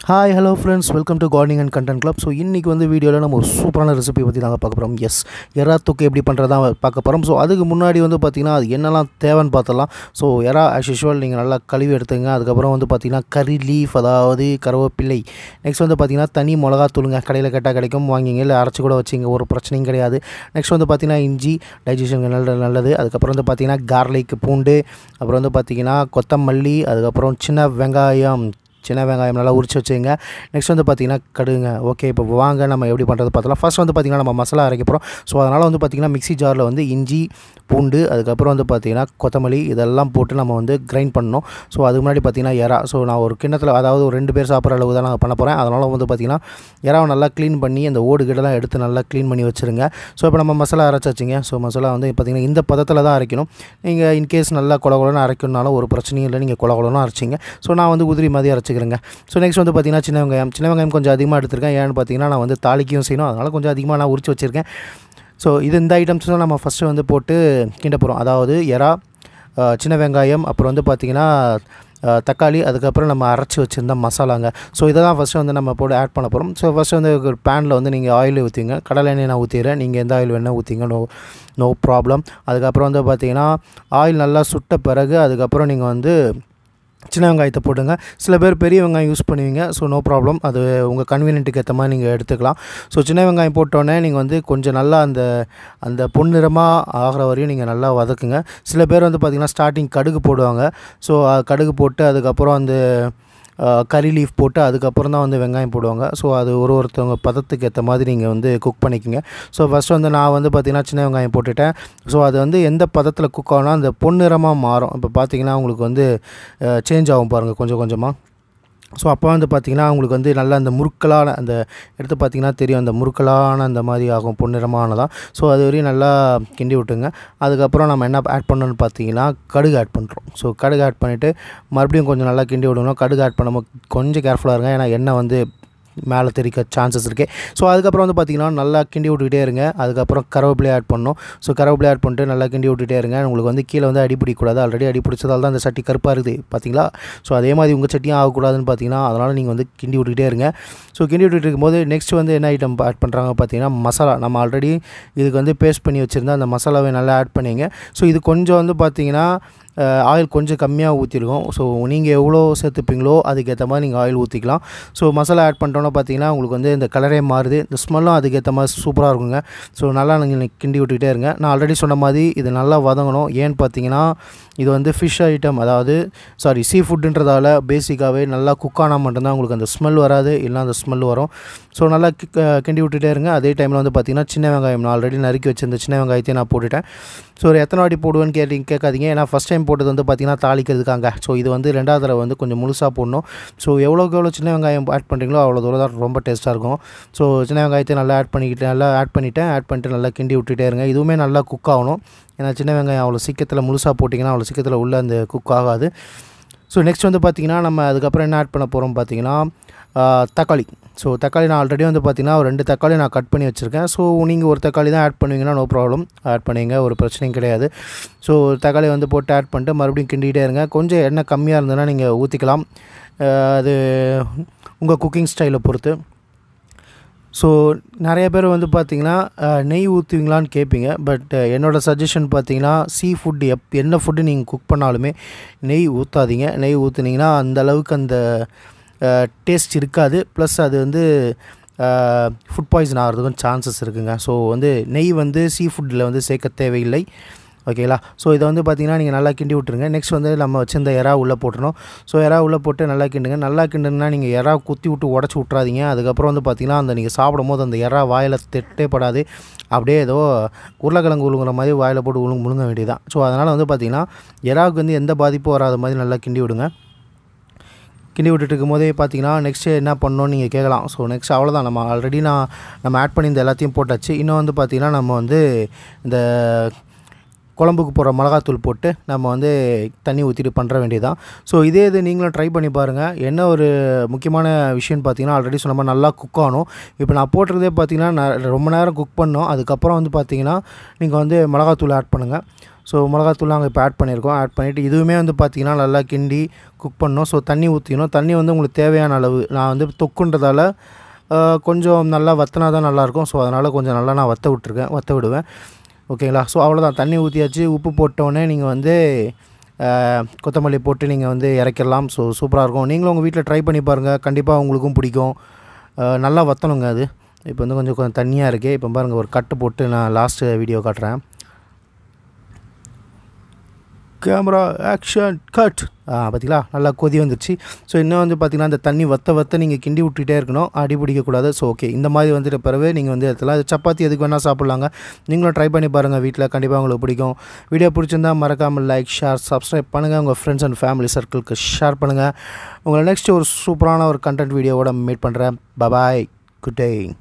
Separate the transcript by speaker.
Speaker 1: hi hello friends welcome to gardening and content club so இன்றைக்கி வந்து வீடியோவில் நம்ம ஒரு சூப்பரான ரெசிபி பற்றி நாங்கள் பார்க்க போகிறோம் எஸ் எறா தொக்கு எப்படி பண்ணுறதா பார்க்க போகிறோம் ஸோ அதுக்கு முன்னாடி வந்து பார்த்திங்கன்னா அது என்னெல்லாம் தேவைன்னு பார்த்தலாம் ஸோ எறா ஆஸ் யூஷுவல் நீங்கள் நல்லா கழுவி எடுத்துங்க அதுக்கப்புறம் வந்து பார்த்திங்கன்னா கறி லீஃப் அதாவது கருவேப்பிள்ளை நெக்ஸ்ட் வந்து பார்த்திங்கன்னா தனி மிளகா தூளுங்க கடையில் கேட்டால் கிடைக்கும் வாங்கிங்க இல்லை அரைச்சி கூட வச்சிங்க ஒரு பிரச்சனையும் கிடையாது நெக்ஸ்ட் வந்து பார்த்திங்கன்னா இஞ்சி டைஜஷனுக்கு நல்ல நல்லது அதுக்கப்புறம் வந்து பார்த்திங்கன்னா கார்லிக் பூண்டு அப்புறம் வந்து பார்த்திங்கன்னா கொத்தமல்லி அதுக்கப்புறம் சின்ன வெங்காயம் சின்ன வெங்காயம் நல்லா உரிச்சு வச்சுங்க நெக்ஸ்ட் வந்து பார்த்திங்கன்னா கடுகுங்க ஓகே இப்போ வாங்க நம்ம எப்படி பண்ணுறது பார்த்தலாம் ஃபர்ஸ்ட் வந்து பார்த்திங்கன்னா நம்ம மசாலா அரைக்க போகிறோம் ஸோ அதனால் வந்து பார்த்திங்கன்னா மிக்ஸி ஜாரில் வந்து இஞ்சி பூண்டு அதுக்கப்புறம் வந்து பார்த்திங்கன்னா கொத்தமல்லி இதெல்லாம் போட்டு நம்ம வந்து கிரைண்ட் பண்ணணும் ஸோ அதுக்கு முன்னாடி பார்த்திங்கன்னா எறா ஸோ நான் ஒரு கிண்ணத்தில் அதாவது ஒரு ரெண்டு பேர் சாப்பிட்ற அளவு தான் நான் பண்ண போகிறேன் அதனால் வந்து பார்த்திங்கன்னா எறாவை நல்லா க்ளீன் பண்ணி அந்த ஓடு கிட்டலாம் எடுத்து நல்லா க்ளீன் பண்ணி வச்சுருங்க ஸோ இப்போ நம்ம மசாலா அரைச்சாச்சுங்க ஸோ மசாலா வந்து பார்த்திங்கன்னா இந்த பதத்தில் தான் அரைக்கணும் நீங்கள் இன்கேஸ் நல்லா கொல கொலன்னு அரைக்கணுனாலும் ஒரு பிரச்சனையும் இல்லை நீங்கள் கொல கொலன்னு அரைச்சிங்க ஸோ நான் வந்து உதிரி மாதிரி அரைச்சிக்கிறேங்க ஸோ நெக்ஸ்ட் வந்து பார்த்திங்கன்னா சின்ன வெங்காயம் சின்ன வெங்காயம் கொஞ்சம் அதிகமாக எடுத்திருக்கேன் ஏன்னு பார்த்தீங்கன்னா நான் வந்து தாளிக்கையும் செய்யணும் அதனால் கொஞ்சம் அதிகமாக நான் உரிச்சு வச்சுருக்கேன் ஸோ இது இந்த ஐட்டம்ஸ் தான் நம்ம ஃபஸ்ட்டு வந்து போட்டு கிண்ட போகிறோம் அதாவது எறா அஹ், சின்ன வெங்காயம் அப்புறம் வந்து பார்த்திங்கன்னா அஹ், தக்காளி அதுக்கப்புறம் நம்ம அரைச்சி வச்சுருந்த மசாலாங்க ஸோ இதை தான் ஃபஸ்ட்டு வந்து நம்ம போட்டு ஆட் பண்ண போகிறோம் ஸோ ஃபஸ்ட்டு வந்து ஒரு பேனில் வந்து நீங்கள் ஆயில் ஊற்றிங்க கடலை எண்ணெய் நான் ஊற்றிடுறேன் நீங்கள் எந்த ஆயில் வேணால் ஊற்றிங்க நோ நோ ப்ராப்ளம் அதுக்கப்புறம் வந்து பார்த்திங்கன்னா ஆயில் நல்லா சுட்ட பிறகு அதுக்கப்புறம் நீங்கள் வந்து சின்ன வெங்காயத்தை போட்டுங்க சில பேர் பெரிய வெங்காயம் யூஸ் பண்ணுவீங்க ஸோ நோ ப்ராப்ளம் அது உங்கள் கன்வீனியன்ட்டுக்கு ஏற்ற மாதிரி நீங்கள் எடுத்துக்கலாம் ஸோ சின்ன வெங்காயம் போட்டோன்னே நீங்கள் வந்து கொஞ்சம் நல்லா அந்த அந்த பொன்னிறமாக ஆகிற வரையும் நீங்கள் நல்லா வதக்குங்க சில பேர் வந்து பார்த்திங்கன்னா ஸ்டார்டிங் கடுகு போடுவாங்க ஸோ கடுகு போட்டு அதுக்கப்புறம் அந்த அஹ், கறி லீஃப் போட்டு அதுக்கப்புறம் தான் வந்து வெங்காயம் போடுவாங்க ஸோ அது ஒரு ஒருத்தவங்க பதத்துக்கு ஏற்ற மாதிரி நீங்கள் வந்து குக் பண்ணிக்கோங்க ஸோ ஃபஸ்ட்டு வந்து நான் வந்து பார்த்திங்கன்னா சின்ன வெங்காயம் போட்டுட்டேன் ஸோ அது வந்து எந்த பதத்தில் குக் ஆகும்னா அந்த பொன்னிறமாக மாறும் இப்போ பார்த்தீங்கன்னா உங்களுக்கு வந்து சேஞ்ச் ஆகும் பாருங்கள் கொஞ்சம் கொஞ்சமாக ஸோ அப்போ வந்து பார்த்திங்கன்னா உங்களுக்கு வந்து நல்லா அந்த முறுக்கலான அந்த எடுத்து பார்த்திங்கன்னா தெரியும் அந்த முறுக்கலான அந்த மாதிரி ஆகும் பொன்னிறமானதான் ஸோ அது வரையும் நல்லா கிண்டி விட்டுங்க அதுக்கப்புறம் நம்ம என்ன ஆட் பண்ணணும்னு பார்த்தீங்கன்னா கடுகு ஆட் பண்ணுறோம் ஸோ கடுகு ஆட் பண்ணிவிட்டு மறுபடியும் கொஞ்சம் நல்லா கிண்டி விடணும் கடுகு ஆட் பண்ணும்போது கொஞ்சம் கேர்ஃபுல்லாக இருங்க ஏன்னா எண்ணெய் வந்து மேலே தெறிக்க சான்சஸ் இருக்குது ஸோ அதுக்கப்புறம் வந்து பார்த்திங்கன்னா நல்லா கிண்டி விட்டுக்கிட்டே இருங்க அதுக்கப்புறம் கருவேப்பிலை ஆட் பண்ணணும் ஸோ கருவேப்பிலை ஆட் பண்ணிட்டு நல்லா கிண்டி விட்டுட்டே இருங்க உங்களுக்கு வந்து கீழே வந்து அடி பிடிக்கக்கூடாது ஆல்ரெடி அடி பிடிச்சதால தான் அந்த சட்டி கருப்பாக இருக்குது பார்த்தீங்களா ஸோ அதே மாதிரி உங்கள் சட்டியும் ஆகக்கூடாதுன்னு பார்த்தீங்கன்னா அதனால் நீங்கள் வந்து கிண்டி விட்டுக்கிட்டே இருங்க ஸோ கிண்டி விட்டுட்டு இருக்கும்போது நெக்ஸ்ட் வந்து என்ன ஐட்டம் ஆட் பண்ணுறாங்க பார்த்தீங்கன்னா மசாலா நம்ம ஆல்ரெடி இதுக்கு வந்து பேஸ்ட் பண்ணி வச்சுருந்தா அந்த மசாலாவை நல்லா ஆட் பண்ணிங்க ஸோ இது கொஞ்சம் வந்து பார்த்தீங்கன்னா ஆயில் கொஞ்சம் கம்மியாக ஊற்றிருக்கோம் ஸோ நீங்கள் எவ்வளோ சேர்த்துப்பீங்களோ அதுக்கேற்ற மாதிரி நீங்கள் ஆயில் ஊற்றிக்கலாம் ஸோ மசாலா ஆட் பண்ணிட்டோன்னா பார்த்தீங்கன்னா உங்களுக்கு வந்து இந்த கலரே மாறுது இந்த ஸ்மெல்லும் அதுக்கேற்ற மாதிரி சூப்பராக இருக்குங்க ஸோ நல்லா நீங்கள் கிண்டி விட்டுக்கிட்டே இருங்க நான் ஆல்ரெடி சொன்ன மாதிரி இது நல்லா வதங்கணும் ஏன்னு பார்த்தீங்கன்னா இது வந்து ஃபிஷ் ஐட்டம் அதாவது சாரி சீ ஃபுட்டுன்றதால பேசிக்காகவே நல்லா குக் ஆனால் மட்டும்தான் உங்களுக்கு அந்த ஸ்மெல் வராது இல்லை அந்த ஸ்மெல் வரும் ஸோ நல்லா கி- க- கிண்டி விட்டுட்டே இருங்க அதே டைமில் வந்து பார்த்திங்கன்னா சின்ன வெங்காயம் நான் ஆல்ரெடி நறுக்கி வச்சிருந்த சின்ன வெங்காயத்தையும் நான் போட்டுட்டேன் ஸோ ஒரு எத்தனை வாட்டி போடுவேன்னு கேட்டீங்க கேட்காதீங்க ஏன்னா ஃபஸ்ட் டைம் போட்டது வந்து பார்த்திங்கன்னா தாளிக்கிறதுக்காங்க ஸோ இது வந்து ரெண்டாவது தடவை வந்து கொஞ்சம் முழுசாக போடணும் ஸோ எவ்வளோக்கு எவ்வளோ சின்ன வெங்காயம் ஆட் பண்ணுறீங்களோ அவ்வளோ தூரம் தான் ரொம்ப டேஸ்ட்டாக இருக்கும் ஸோ சின்ன வெங்காயத்தை நல்லா ஆட் பண்ணிக்கிட்டு நல்லா ஆட் பண்ணிவிட்டேன் ஆட் பண்ணிட்டு நல்லா கிண்டி விட்டுட்டே இருங்க இதுவுமே நல்லா குக் ஆகணும் ஏன்னா சின்ன வெங்காயம் அவ்வளோ சீக்கிரத்தில் முழுசாக போட்டிங்கன்னா அவ்வளோ சீக்கிரத்தில் உள்ள அந்த குக் ஆகாது ஸோ நெக்ஸ்ட் வந்து பார்த்திங்கன்னா நம்ம அதுக்கப்புறம் என்ன ஆட் பண்ண போகிறோம் பார்த்தீங்கன்னா ஆ, தக்காளி ஸோ தக்காளி நான் ஆல்ரெடி வந்து பார்த்திங்கன்னா ஒரு ரெண்டு தக்காளி நான் கட் பண்ணி வச்சுருக்கேன் ஸோ நீங்கள் ஒரு தக்காளி தான் ஆட் பண்ணுவீங்கன்னா நோ ப்ராப்ளம் ஆட் பண்ணிங்க ஒரு பிரச்சனையும் கிடையாது ஸோ தக்காளி வந்து போட்டு ஆட் பண்ணிட்டு மறுபடியும் கிண்டிகிட்டே இருங்க கொஞ்சம் எண்ணெய் கம்மியாக இருந்ததுன்னா நீங்கள் ஊற்றிக்கலாம் அது உங்கள் குக்கிங் ஸ்டைலை பொறுத்து ஸோ நிறைய பேர் வந்து பார்த்தீங்கன்னா அஹ், நெய் ஊற்றுவீங்களான்னு கேட்பீங்க பட் என்னோடய சஜஷன் பார்த்தீங்கன்னா சீ ஃபுட் எப் என்ன ஃபுட்டு நீங்கள் குக் பண்ணாலுமே நெய் ஊற்றாதீங்க நெய் ஊற்றுனீங்கன்னா அந்த அளவுக்கு அந்த டேஸ்ட் இருக்காது ப்ளஸ் அது வந்து ஃபுட் பாய்சன் ஆகிறதுக்கும் சான்சஸ் இருக்குங்க ஸோ வந்து நெய் வந்து சீ ஃபுட்டில் வந்து சேர்க்க தேவையில்லை ஓகேங்களா ஸோ இதை வந்து பார்த்தீங்கன்னா நீங்கள் நல்லா கிண்டி விட்டுருங்க நெக்ஸ்ட் வந்து நம்ம வச்சிருந்த எறா உள்ளே போட்டுறணும் ஸோ எறா உள்ளே போட்டு நல்லா கிண்டுங்க நல்லா கிண்டுங்கன்னா நீங்கள் எறா குத்தி விட்டு உடச்சி விட்றாதீங்க அதுக்கப்புறம் வந்து பார்த்தீங்கன்னா அந்த நீங்கள் சாப்பிடும் போது அந்த எறா வாயில் திட்டே படாது அப்படியே ஏதோ உருளைக்கிழங்கு உழுங்குற மாதிரி வாயில் போட்டு உழுங்க முழுங்க வேண்டியதான் ஸோ அதனால் வந்து பார்த்தீங்கன்னா எறாவுக்கு வந்து எந்த பாதிப்பும் வராத மாதிரி நல்லா கிண்டி விடுங்க கிண்டி விட்டுட்டு இருக்கும்போதே பார்த்தீங்கன்னா நெக்ஸ்ட்டு என்ன பண்ணணும்னு நீங்கள் கேட்கலாம் ஸோ நெக்ஸ்ட் அவ்வளோதான் நம்ம ஆல்ரெடி நான் நம்ம ஆட் பண்ணியிருந்த எல்லாத்தையும் போட்டாச்சு இன்னும் வந்து பார்த்திங்கன்னா நம்ம வந்து இந்த குழம்புக்கு போடுற மிளகாத்தூள் போட்டு நம்ம வந்து தண்ணி ஊற்றிட்டு பண்ணுற வேண்டியதான் ஸோ இதே இது நீங்களும் ட்ரை பண்ணி பாருங்கள் என்ன ஒரு முக்கியமான விஷயம்னு பார்த்தீங்கன்னா ஆல்ரெடி சொன்ன மாதிரி நல்லா குக் ஆகணும் இப்போ நான் போட்டுறதே பார்த்தீங்கன்னா நான் ரொம்ப நேரம் குக் பண்ணோம் அதுக்கப்புறம் வந்து பார்த்தீங்கன்னா நீங்கள் வந்து மிளகாத்தூள் ஆட் பண்ணுங்கள் ஸோ மிளகாத்தூள் நாங்கள் இப்போ ஆட் பண்ணியிருக்கோம் ஆட் பண்ணிவிட்டு இதுவுமே வந்து பார்த்திங்கன்னா நல்லா கிண்டி குக் பண்ணோம் ஸோ தண்ணி ஊற்றிக்கணும் தண்ணி வந்து உங்களுக்கு தேவையான அளவு நான் வந்து தொக்குன்றதால ஆஹ், கொஞ்சம் நல்லா வத்தினா தான் நல்லாயிருக்கும் ஸோ அதனால் கொஞ்சம் நல்லா நான் வத்த விட்ருக்கேன் வத்த விடுவேன் ஓகேங்களா ஸோ அவ்வளோதான் தண்ணி ஊற்றியாச்சு உப்பு போட்டோடனே நீங்கள் வந்து ஆஹ், கொத்தமல்லி போட்டு நீங்கள் வந்து இறக்கிடலாம் ஸோ சூப்பராக இருக்கும் நீங்களும் உங்கள் வீட்டில் ட்ரை பண்ணி பாருங்கள் கண்டிப்பாக உங்களுக்கும் பிடிக்கும் ஆஹ், நல்லா வத்தணுங்க அது இப்போ வந்து கொஞ்சம் கொஞ்சம் தண்ணியாக இருக்குது இப்போ பாருங்கள் ஒரு கட்டு போட்டு நான் லாஸ்ட்டு வீடியோ காட்டுறேன் கேமரா ஆக்ஷன் கட் ஆ பார்த்தீங்களா நல்லா கொதி வந்துருச்சு ஸோ இன்னும் வந்து பார்த்தீங்கன்னா அந்த தண்ணி வத்த வத்த நீங்கள் கிண்டி விட்டுட்டே இருக்கணும் அடி பிடிக்கக்கூடாது ஸோ ஓகே இந்த மாதிரி வந்துட்டு பிறகு நீங்கள் வந்து எடுத்துலாம் இது சப்பாத்தி எதுக்கு வேணால் சாப்பிட்லாங்க நீங்களும் ட்ரை பண்ணி பாருங்கள் வீட்டில் கண்டிப்பாக உங்களுக்கு பிடிக்கும் வீடியோ பிடிச்சிருந்தா மறக்காமல் லைக் ஷேர் சப்ஸ்கிரைப் பண்ணுங்கள் உங்கள் ஃப்ரெண்ட்ஸ் அண்ட் ஃபேமிலி சர்க்கிளுக்கு ஷேர் பண்ணுங்கள் உங்களை நெக்ஸ்ட் ஒரு சூப்பரான ஒரு கண்டென்ட் வீடியோவோட மீட் பண்ணுறேன் பபாய் குட் டே